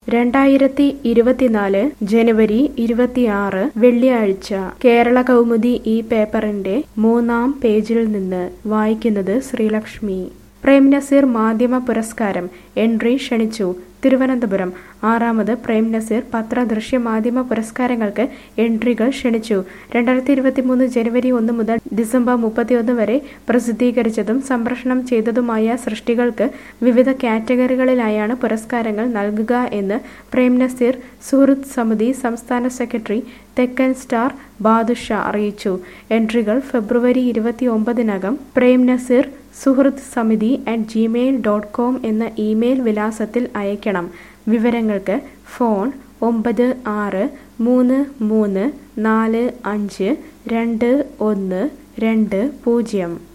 രണ്ടായിരത്തി ഇരുപത്തിനാല് ജനുവരി ഇരുപത്തിയാറ് വെള്ളിയാഴ്ച കേരള കൗമുദി ഈ പേപ്പറിന്റെ മൂന്നാം പേജിൽ നിന്ന് വായിക്കുന്നത് ശ്രീലക്ഷ്മി പ്രേം നസീർ മാധ്യമ പുരസ്കാരം എൻട്രി ക്ഷണിച്ചു തിരുവനന്തപുരം ആറാമത് പ്രേം നസീർ പത്ര ദൃശ്യ മാധ്യമ പുരസ്കാരങ്ങൾക്ക് എൻട്രികൾ ക്ഷണിച്ചു രണ്ടായിരത്തി ഇരുപത്തി മൂന്ന് ജനുവരി ഒന്ന് മുതൽ ഡിസംബർ മുപ്പത്തിയൊന്ന് വരെ പ്രസിദ്ധീകരിച്ചതും സംപ്രേഷണം ചെയ്തതുമായ സൃഷ്ടികൾക്ക് വിവിധ കാറ്റഗറികളിലായാണ് പുരസ്കാരങ്ങൾ നൽകുക എന്ന് പ്രേം നസീർ സുഹൃത്ത് സമിതി സംസ്ഥാന സെക്രട്ടറി തെക്കൻ സ്റ്റാർ ബാദുഷ അറിയിച്ചു എൻട്രികൾ ഫെബ്രുവരി ഇരുപത്തി ഒമ്പതിനകം പ്രേം നസീർ സുഹൃത്ത് സമിതി അറ്റ് ജിമെയിൽ ഡോട്ട് കോം എന്ന ഇമെയിൽ വിലാസത്തിൽ അയക്കണം വിവരങ്ങൾക്ക് ഫോൺ ഒമ്പത് ആറ് മൂന്ന് മൂന്ന് നാല് അഞ്ച് രണ്ട് ഒന്ന് രണ്ട് പൂജ്യം